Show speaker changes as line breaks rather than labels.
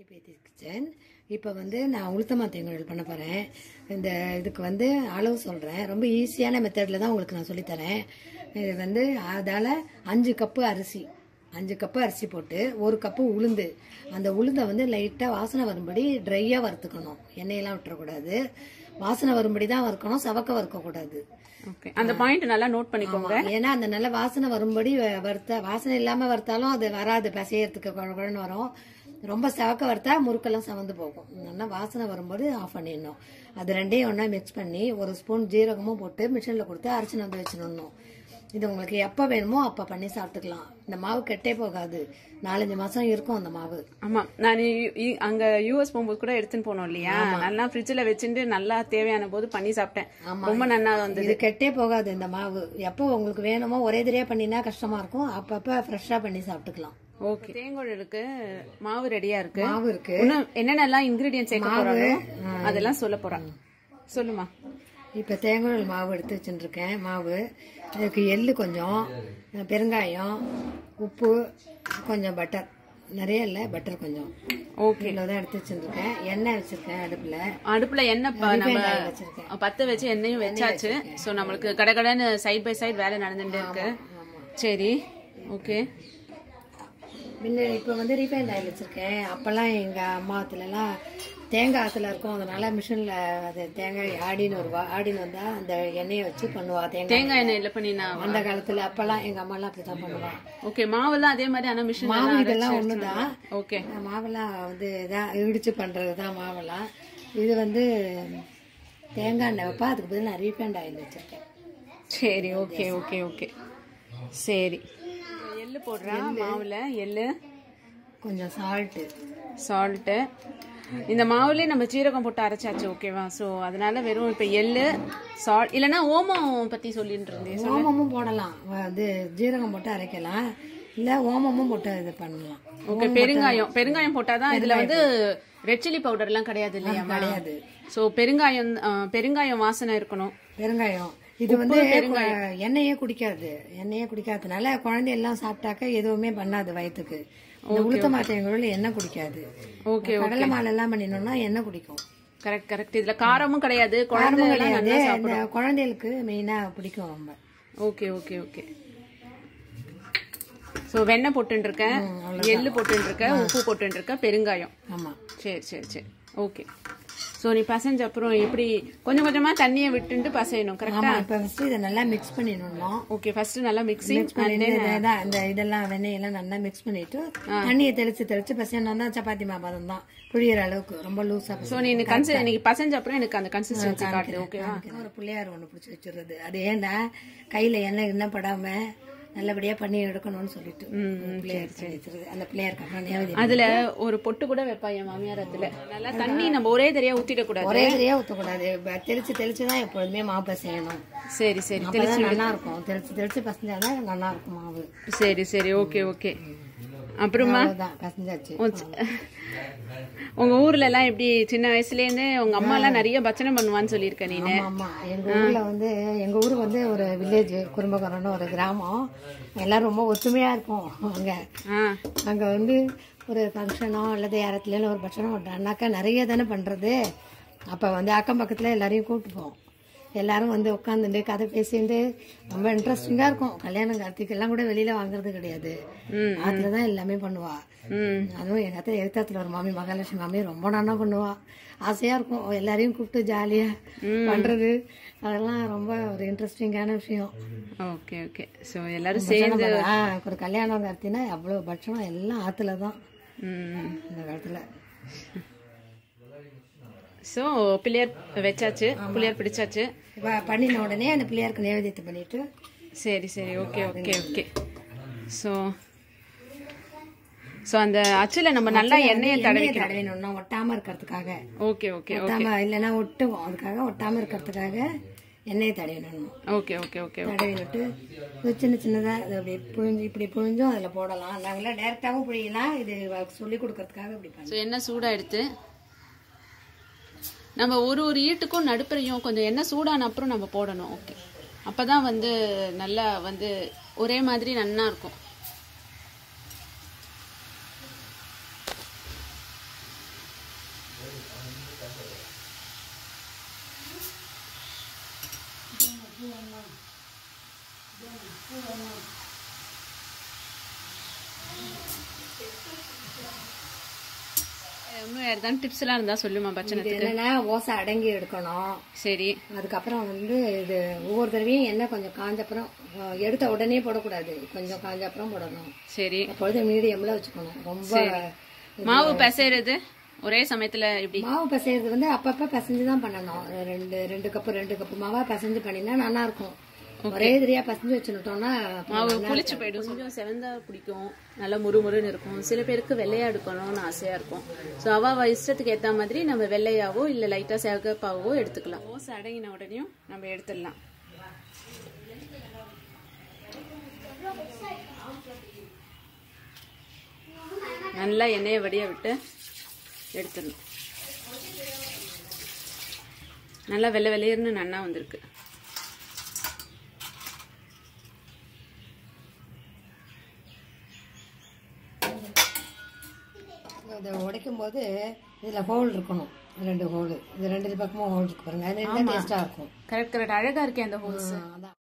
டிபிஎத்தி kitchen இப்போ வந்து நான் உளுத்தமா தேங்குழல் பண்ண போகிறேன் இந்த இதுக்கு வந்து அளவு சொல்கிறேன் ரொம்ப ஈஸியான மெத்தடில் தான் உங்களுக்கு நான் சொல்லித்தரேன் இது வந்து அதால் அஞ்சு கப்பு அரிசி அஞ்சு கப்பு அரிசி போட்டு ஒரு கப்பு உளுந்து அந்த உளுந்தை வந்து லைட்டாக வாசனை வரும்படி ட்ரையாக வறுத்துக்கணும் எண்ணெயெல்லாம் விட்டுறக்கூடாது வாசனை வரும்படி தான் வறுக்கணும் சவக்க வறுக்கக்கூடாது
ஓகே அந்த பாயிண்ட் நல்லா நோட் பண்ணிக்கோங்க
ஆமா. ஏன்னா அந்த நல்ல வாசனை வரும்படி வ- வறுத்த வாசனை இல்லாம வறுத்தாலும் அது வராது பிசையறதுக்கு குழ குழன்னு வரும் ரொம்ப செவக்க வறுத்தா முறுக்கெல்லாம் செவந்து போகும் நல்லா வாசனை வரும்போது ஆஃப் பண்ணிடணும் அது ரெண்டையும் ஒண்ணா மிக்ஸ் பண்ணி ஒரு ஸ்பூன் ஜீரகமும் போட்டு மிஷினில் கொடுத்து அரைச்சி வந்து வச்சிடணும் இது உங்களுக்கு எப்போ வேணுமோ அப்போ பண்ணி சாப்பிட்டுக்கலாம் இந்த மாவு கெட்டே போகாது நாலஞ்சு மாசம் இருக்கும் அந்த மாவு
ஆமா நான் இ- இ- அங்க யூஎஸ் போகும்போது கூட எடுத்துன்னு போனோம் இல்லையா நல்லா ஃப்ரிட்ஜ்ல வச்சுட்டு நல்லா தேவையான போது பண்ணி சாப்பிட்டேன் ரொம்ப நல்லா வந்து
இது கெட்டே போகாது இந்த மாவு எப்போ உங்களுக்கு வேணுமோ ஒரே தடவையா பண்ணினா கஷ்டமா இருக்கும் அப்பப்ப ஃப்ரெஷ்ஷா பண்ணி சாப்பிட்டுக்கலாம்
ஓகே தேங்குழலுக்கு மாவு ரெடியா இருக்கு
மாவு இருக்கு
இன்னும் என்னென்னலாம் இன்கிரீடியன்ட் சேர்க்க போறாங்க அதெல்லாம் சொல்ல போறேன் சொல்லுமா
இப்போ தேங்காய் மாவு எடுத்து வச்சுருக்கேன் மாவு அதுக்கு எள்ளு கொஞ்சம் பெருங்காயம் உப்பு கொஞ்சம் பட்டர் நிறைய இல்லை பட்டர் கொஞ்சம்
ஓகே
இவ்வளோ தான் எடுத்து வச்சுருக்கேன் எண்ணெய் வச்சுருக்கேன் அடுப்பில்
அடுப்புல எண்ணெய் ப- நம்ம
oil வச்சிருக்கேன்.
பத்த வச்சு எண்ணெயும் வச்சாச்சு சோ நம்மளுக்கு கடகடன்னு சைட் பை சைடு வேலை நடந்துட்டே இருக்கு சரி ஓகே
முன்ன இப்போ வந்து ரீஃபைண்ட் ஆயில் வச்சுருக்கேன் அப்போல்லாம் எங்கள் அம்மாத்துலலாம் தேங்காய் ஆற்றுல இருக்கும் அதனால மிஷினில் அது தேங்காய் ஆடின்னு வருவா ஆடின்னு வந்தால் அந்த எண்ணெயை வச்சு பண்ணுவா தேங்காய்
தேங்காய் எண்ணெய் இல்ல பண்ணினா
அந்த காலத்தில் அப்போல்லாம் எங்கள் அம்மாலாம் அப்படி தான் பண்ணுவா
ஓகே மாவெல்லாம் அதே மாதிரி ஆனா மிஷின்
மாவு இதெல்லாம் ஒன்று தான்
ஓகே
மாவெல்லாம் வந்து இதான் இடிச்சு பண்ணுறது தான் மாவெல்லாம் இது வந்து தேங்காய் எண்ணெய் வைப்பா அதுக்கு பதில் நான் ரீஃபைண்ட் ஆயில் வச்சுருக்கேன்
சரி ஓகே ஓகே ஓகே சரி எள்ளு போடுறேன் மாவுல எள்ளு
கொஞ்சம் சால்ட்டு
சால்ட்டு இந்த மாவுலயே நம்ம சீரகம் போட்டு அரைச்சாச்சு ஓகேவா சோ அதனால வெறும் இப்ப எள்ளு சால்ட் இல்லனா ஓமம் பத்தி சொல்லிட்டு இருந்தேன்
ஓமமும் போடலாம் வந்து ஜீரகம் போட்டு அரைக்கலாம் இல்லை ஓமமும் போட்டு இது பண்ணலாம்
ஓகே பெருங்காயம் பெருங்காயம் போட்டாதான் இதுல வந்து ரெட் சில்லி பவுடர் எல்லாம் கிடையாது இல்லையா
கிடையாது
சோ பெருங்காயம் ஆ, பெருங்காயம் வாசனை இருக்கணும்
பெருங்காயம் இது வந்து கு- எண்ணெயே குடிக்காது எண்ணெயே குடிக்காததுனால குழந்தை எல்லாம் சாப்பிட்டாக்க எதுவுமே பண்ணாது வயிற்றுக்கு இந்த உளுத்த மாட்டேங்குள்ள எண்ணெய் குடிக்காது
ஓகே
கடலை மாலை எல்லாம் பண்ணினோம்னா எண்ணெய் குடிக்கும்
கரெக்ட் கரெக்ட் இதுல காரமும் கிடையாது குழந்தை
காரமும்
எல்லாம்
கிடையாது
நல்லா
இந்த குழந்தைகளுக்கு மெயினா பிடிக்கும் ரொம்ப
ஓகே ஓகே ஓகே சோ வெண்ணெய் போட்டுட்டு இருக்கேன் எள்ளு போட்டுட்டு இருக்கேன் உப்பு போட்டுட்டு இருக்கேன் பெருங்காயம்
ஆமா
சரி சரி சரி ஓகே சோ நீ பசைஞ்ச அப்புறம் எப்படி கொஞ்சம் கொஞ்சமா தண்ணியை விட்டுட்டு பசையணும் கரெக்டா
ஆமா இப்ப ஃபர்ஸ்ட் இதை நல்லா மிக்ஸ் பண்ணிடணும்
ஓகே ஃபர்ஸ்ட் நல்லா மிக்சிங்
மிக்ஸ் பண்ணிட்டு இதான் இந்த இதெல்லாம் வெண்ணெயெல்லாம் நல்லா மிக்ஸ் பண்ணிட்டு தண்ணியை தெளிச்சு தெளிச்சு பசங்கன்னா சப்பாத்தி மாபாதம் தான் புழியிற அளவுக்கு ரொம்ப லூஸா
சோ நீ இன்னைக்கு கன்சி இன்னைக்கு பசைஞ்ச அப்புறம் எனக்கு அந்த கன்சிஸ்டன்சி காட்டு ஓகேவா
ஒரு பிள்ளையார் ஒண்ணு பிடிச்சி வச்சிடுறது அது ஏன்டா கையில எண்ணெய் என்ன படாம நல்லபடியா பண்ணி எடுக்கணும்னு சொல்லிட்டு பிள்ளையார் பண்ணி வச்சிருது அந்த பிள்ளையாருக்கு அப்புறம் நேவதி
அதுல ஒரு பொட்டு கூட வைப்பா என் மாமியார் அதுல நல்லா தண்ணி நம்ம ஒரே தெரியா ஊத்திட கூடாது
ஒரே சரியா ஊத்தக்கூடாது ப- தெளிச்சு தெளிச்சு தான் எப்பொழுதுமே மாவு பசையணும்
சரி சரி
அப்பதான் நல்லா இருக்கும் தெளிச்சு தெளிச்சு பசஞ்சாதான் நல்லா இருக்கும் மாவு
சரி சரி ஓகே ஓகே அப்புறமா
அவ்வளவுதான் பசஞ்சாச்சு
உன் சி- உங்க ஊர்ல எல்லாம் எப்படி சின்ன வயசுல இருந்து உங்க அம்மா எல்லாம் நிறைய பச்சனை பண்ணுவான்னு சொல்லியிருக்க நீனு
ஆமா ஆமா எங்க ஊர்ல வந்து எங்க ஊர் வந்து ஒரு வில்லேஜ் குடும்பகரம்னு ஒரு கிராமம் எல்லாரும் ரொம்ப ஒத்துமையா இருப்போம் அங்க
ஆ
அங்க வந்து ஒரு ஃபங்க்ஷனோ அல்லது யாரத்துலயும் ஒரு பட்சணம் பண்ணுறாங்கனாக்கா நிறைய தானே பண்றது அப்ப வந்து அக்கம் பக்கத்துல எல்லாரையும் கூப்பிட்டுப்போம் எல்லாரும் வந்து உட்காந்துட்டு கதை பேசிட்டு ரொம்ப இன்ட்ரெஸ்டிங்கா இருக்கும் கல்யாணம் கார்த்திக் எல்லாம் கூட வெளியில வாங்குறது கிடையாது அதுல தான் எல்லாமே பண்ணுவா
ம்
அதுவும் எங்க அத்தை எழுத்தாத்துல ஒரு மாமி மகாலட்சுமி மாமி ரொம்ப நல்லா பண்ணுவா ஆசையா இருக்கும் எல்லாரையும் கூப்பிட்டு ஜாலியா பண்றது அதெல்லாம் ரொம்ப ஒரு இன்ட்ரெஸ்டிங்கான விஷயம்
ஓகே ஓகே சோ எல்லாரும் சேர்ந்து
ஆ, ஒரு கல்யாணம் கார்த்தினா அவ்வளவு பட்சம் எல்லாம் ஆத்துல தான்
ம்
இந்த காலத்துல
சோ பிள்ளையார் வச்சாச்சு பிள்ளையார் பிடிச்சாச்சு
இப்ப பண்ணின உடனே அந்த பிள்ளையாருக்கு நைவேத்தியத்தை பண்ணிட்டு
சரி சரி okay okay okay so so அந்த அச்சுல நம்ம நல்லா எண்ணெயை தடவி
எண்ணெயை தடவினோம்னா ஒட்டாம இருக்கிறதுக்காக
ஓகே ஓகே
ஒட்டாம இல்லைன்னா ஒட்டுவோம் அதுக்காக ஒட்டாம இருக்கிறதுக்காக எண்ணெயை தடவினணும்
ஓகே ஓகே ஓகே
தடவி விட்டு இது சின்ன சின்னதா அது அப்படி புழிஞ்சு இப்படி புழிஞ்சும் அதுல போடலாம் நாங்களாம் டைரக்டாவும் புழியலாம் இது சொல்லி கொடுக்கறதுக்காக இப்படி பண்ணோம்
ஸோ எண்ணெய் சூடாக எடுத்து நம்ம ஒரு ஒரு ஈட்டுக்கும் நடுப்புறையும் கொஞ்சம் எண்ணெய் சூடான அப்புறம் நம்ம போடணும் ஓகே அப்போ தான் வந்து நல்லா வந்து ஒரே மாதிரி நன்னா இருக்கும் இன்னும் ஏதாவது டிப்ஸ் எல்லாம் இருந்தா சொல்லுமா
இது
பச்சனத்துக்கு
என்னன்னா ஓசை அடங்கி எடுக்கணும்
சரி
அதுக்கப்புறம் வந்து இது ஒவ்வொரு தடவையும் எண்ணெய் கொஞ்சம் காஞ்சப்புறம் அஹ், எடுத்த உடனே போடக்கூடாது கொஞ்சம் காஞ்ச அப்புறம் போடணும்
சரி
அப்பொழுது மீடியம்ல வச்சுக்கணும் ரொம்ப
மாவு பிசைறது ஒரே சமயத்துல இப்படி
மாவு பிசைறது வந்து அப்பப்ப பிசைஞ்சு தான் பண்ணணும் ரெண்டு ரெண்டு கப்பு ரெண்டு கப்பு மாவா பிசைஞ்சு பண்ணினா நல்லா இருக்கும் ஒரே தெரியா பிசைஞ்சு வச்சுட்டோம்னா
மாவு புளிச்சு போயிடும் கொஞ்சம் செவந்தா பிடிக்கும் நல்லா முறுமுறுன்னு இருக்கும் சில பேருக்கு வெள்ளையா எடுக்கணும்னு ஆசையா இருக்கும் ஸோ அவ அவ இஷ்டத்துக்கு ஏத்த மாதிரி நம்ம வெள்ளையாவோ இல்ல லைட்டா சிகப்பாவோ எடுத்துக்கலாம் ஓசை அடங்கின உடனேயும் நம்ம எடுத்துடலாம் நல்லா எண்ணெயை வடிய விட்டு எடுத்துடணும் நல்லா வெள்ளை வெள்ளையர்னு நன்னா வந்திருக்கு
இதை உடைக்கும் போது இதுல ஹோல் இருக்கணும் ரெண்டு ஹோல் இது ரெண்டு பக்கமும் ஹோல் இருக்கு பாருங்க அது டேஸ்டா இருக்கும்
கரெக்ட் கரெக்ட் அழகா இருக்கேன் அந்த ஹோல்ஸ்
அதான்